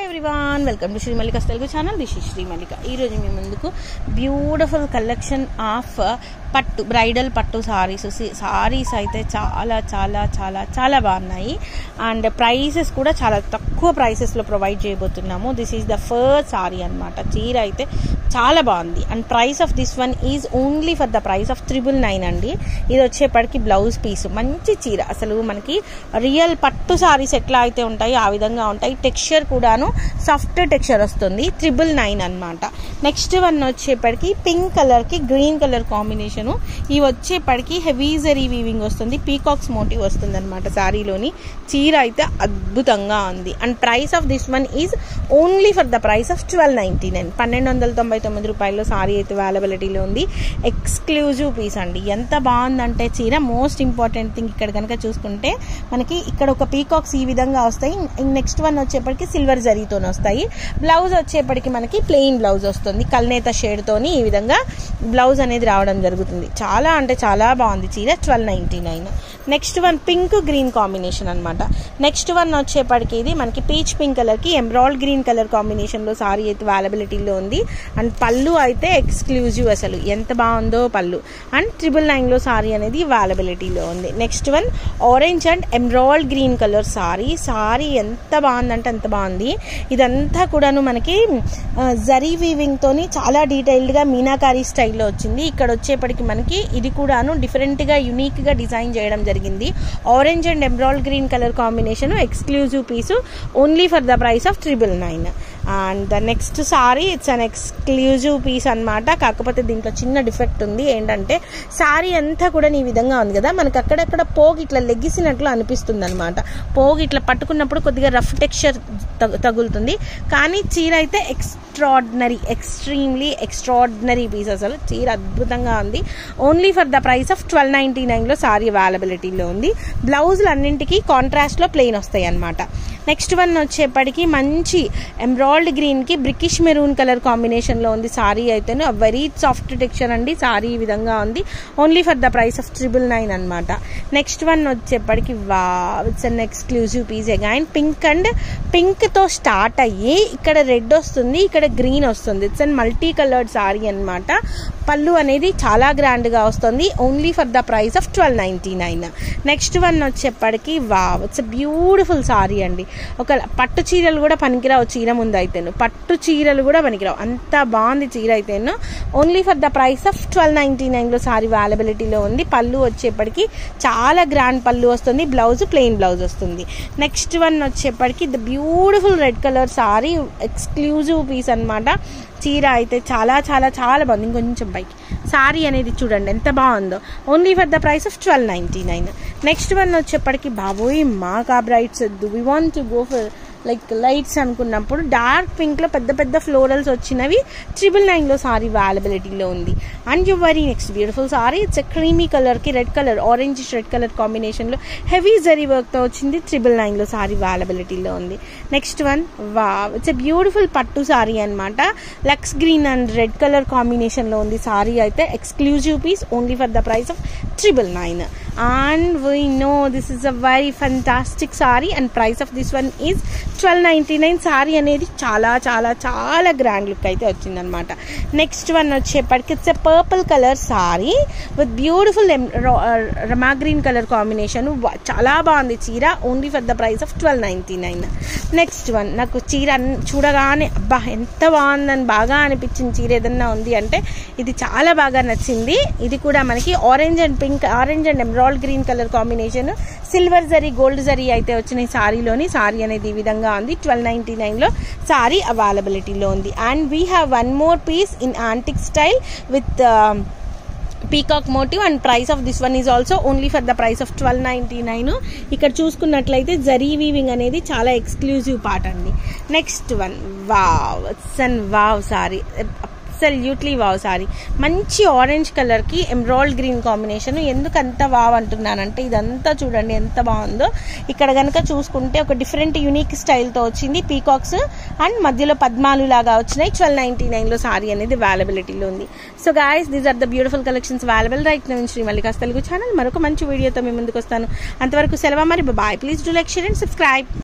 everyone welcome to Sri Mallika Telugu channel this is Sri Mallika ఈరోజు మీ ముందుకు beautiful collection of pattu bridal pattu sarees saris అయితే చాలా చాలా చాలా చాలా బాగున్నాయి అండ్ ప్రైసెస్ కూడా చాలా తక్కువ ప్రైసెస్లో ప్రొవైడ్ చేయబోతున్నాము this is the first saree అనమాట చీర అయితే చాలా బాగుంది and price of this one is only for the price of triple nine అండి ఇది వచ్చేప్పటికి బ్లౌజ్ పీస్ మంచి చీర అసలు మనకి రియల్ పట్టు సారీస్ ఎట్లా అయితే ఉంటాయి ఆ విధంగా ఉంటాయి టెక్స్చర్ కూడాను సాఫ్ట్ టెక్స్చర్ వస్తుంది త్రిబుల్ నైన్ అనమాట నెక్స్ట్ వన్ వచ్చేప్పటికి పింక్ కలర్కి గ్రీన్ కలర్ కాంబినేషను ఇవి వచ్చేప్పటికి హెవీ జరీ వీవింగ్ వస్తుంది పీకాక్స్ మోటివ్ వస్తుంది అనమాట శారీలోని చీర అయితే అద్భుతంగా ఉంది and price of this one is only for the price of twelve ninety nine పన్నెండు వందల తొంభై తొమ్మిది రూపాయల్లో సారీ అయితే అవైలబిలిటీలో ఉంది ఎక్స్క్లూజివ్ పీస్ అండి ఎంత బాగుందంటే చీర మోస్ట్ ఇంపార్టెంట్ థింగ్ ఇక్కడ కనుక చూసుకుంటే మనకి ఇక్కడ ఒక పీకాక్స్ ఈ విధంగా వస్తాయి నెక్స్ట్ వన్ వచ్చేప్పటికి సిల్వర్ జరీతో వస్తాయి బ్లౌజ్ వచ్చేప్పటికి మనకి ప్లెయిన్ బ్లౌజ్ వస్తుంది కల్నేత షేడ్తోని ఈ విధంగా బ్లౌజ్ అనేది రావడం జరుగుతుంది చాలా అంటే చాలా బాగుంది చీర twelve ninety nine next one pink green combination అనమాట నెక్స్ట్ వన్ వచ్చేప్పటికి ఇది మనకి పీచ్ పింక్ కలర్కి ఎంబ్రాయిడ్ గ్రీన్ కలర్ కాంబినేషన్లో సారీ అయితే అవైలబిలిటీలో ఉంది అండ్ పళ్ళు అయితే ఎక్స్క్లూజివ్ అసలు ఎంత బాగుందో పళ్ళు అండ్ ట్రిపుల్ నైన్లో సారీ అనేది అవైలబిలిటీలో ఉంది next one orange and emerald green colour saree saree ఎంత బాగుందంటే అంత బాగుంది ఇదంతా కూడాను మనకి జరీ వీవింగ్తోని చాలా డీటెయిల్డ్గా మీనాకారీ స్టైల్లో వచ్చింది ఇక్కడ వచ్చేప్పటికి మనకి ఇది కూడాను డిఫరెంట్గా యునిక్గా డిజైన్ చేయడం జరిగింది orange and emerald green colour combination exclusive piece only for the price of triple nine and the next saree it's an exclusive piece అనమాట కాకపోతే దీంట్లో చిన్న డిఫెక్ట్ ఉంది ఏంటంటే సారీ అంతా కూడా ఈ విధంగా ఉంది కదా మనకి అక్కడక్కడ పోగు ఇట్లా లెగ్గిసినట్లు అనిపిస్తుంది అనమాట పోగు ఇట్లా పట్టుకున్నప్పుడు కొద్దిగా రఫ్ టెక్స్చర్ తగులుతుంది కానీ చీర అయితే ఎక్స్ట్రాడినరీ ఎక్స్ట్రీమ్లీ ఎక్స్ట్రాడినరీ పీస్ అసలు చీర అద్భుతంగా ఉంది only for the price of twelve ninety నైన్లో సారీ అవైలబిలిటీలో ఉంది బ్లౌజులు అన్నింటికి కాంట్రాస్ట్లో ప్లెయిన్ వస్తాయి అనమాట నెక్స్ట్ వన్ వచ్చేప్పటికి మంచి ఎంబ్రాయిల్డ్ గ్రీన్కి బ్రికిష్ మెరూన్ కలర్ కాంబినేషన్లో ఉంది సారీ అయితేనే వెరీ సాఫ్ట్ టెక్స్చర్ అండి సారీ ఈ విధంగా ఉంది only for the price of triple nine అనమాట నెక్స్ట్ వన్ వచ్చేప్పటికి wow it's an exclusive piece again pink and పింక్తో స్టార్ట్ అయ్యి ఇక్కడ రెడ్ వస్తుంది ఇక్కడ గ్రీన్ వస్తుంది it's an multi coloured saree అనమాట పళ్ళు అనేది చాలా గ్రాండ్గా వస్తుంది only for the price of twelve ninety nine next one వచ్చేప్పటికి వా ఇట్స్ బ్యూటిఫుల్ సారీ అండి ఒక పట్టు చీరలు కూడా పనికిరావు చీర ముందు అయితేను పట్టు చీరలు కూడా పనికిరావు అంత బాగుంది చీర అయితేను only for the price of twelve ninety నైన్లో సారీ అవైలబిలిటీలో ఉంది పళ్ళు వచ్చేప్పటికి చాలా గ్రాండ్ పళ్ళు వస్తుంది బ్లౌజ్ ప్లెయిన్ బ్లౌజ్ వస్తుంది నెక్స్ట్ వన్ వచ్చేప్పటికి the beautiful red colour saree exclusive piece అనమాట చీర అయితే చాలా చాలా చాలా బాగుంది ఇంకొంచెం పైకి సారీ అనేది చూడండి ఎంత బాగుందో only for the price of twelve ninety nine next one వచ్చేప్పటికి బాబోయ్ మాకా బ్రైట్స్ వద్దు we want to go for like lights అనుకున్నప్పుడు డార్క్ పింక్లో పెద్ద పెద్ద ఫ్లోరల్స్ వచ్చినవి ట్రిపుల్ నైన్లో సారీ అవైలబిలిటీలో ఉంది and you worry next beautiful saree it's creamy కలర్కి red colour orange red colour కాంబినేషన్లో హెవీ జరీ వర్క్తో వచ్చింది ట్రిపుల్ నైన్లో సారీ అవైలబిలిటీలో ఉంది next one wow it's a beautiful pattu sorry అనమాట lux green and red colour కాంబినేషన్లో ఉంది సారీ అయితే exclusive piece only for the price of triple nine and we know this is a very fantastic saree and price of this one is twelve ninety nine saree అనేది చాలా చాలా చాలా grand look అయితే వచ్చిందనమాట next one వచ్చేప్పటికి it's a purple colour saree with beautiful rama green colour combination చాలా బాగుంది చీర only for the price of twelve ninety nine next one నాకు చీర చూడగానే అబ్బా ఎంత బాగుందని బాగా అనిపించిన చీర ఏదన్నా ఉంది అంటే ఇది చాలా బాగా నచ్చింది ఇది కూడా మనకి orange and pink orange and emerald green colour combination silver zari gold zari అయితే వచ్చిన సారీలోని సారీ అనేది ఈ విధంగా ఉంది ట్వెల్వ్ నైంటీ నైన్లో సారీ అవైలబిలిటీలో ఉంది and we have one more piece in antique style with peacock motif and price of this one is also only for the price of twelve ninety nine ఇక్కడ చూసుకున్నట్లయితే zari weaving అనేది చాలా exclusive part అండి next one wow it's and wow saree absolutely wow saree మంచి orange కలర్కి emerald green combination ఎందుకు అంత wow అంటున్నానంటే ఇదంతా చూడండి ఎంత బాగుందో ఇక్కడ కనుక చూసుకుంటే ఒక డిఫరెంట్ యూనిక్ స్టైల్తో వచ్చింది పీకాక్స్ అండ్ మధ్యలో పద్మాలు లాగా వచ్చినాయి ట్వెల్వ్ నైంటీ నైన్లో సారీ అనేది అవైలబిలిటీలో ఉంది so guys these are the beautiful collections available right నుంచి శ్రీ మల్లికాస్ తెలుగు ఛానల్ మరొక మంచి వీడియోతో మీ ముందుకు వస్తాను అంతవరకు సెలవు మరి bye please do like share and subscribe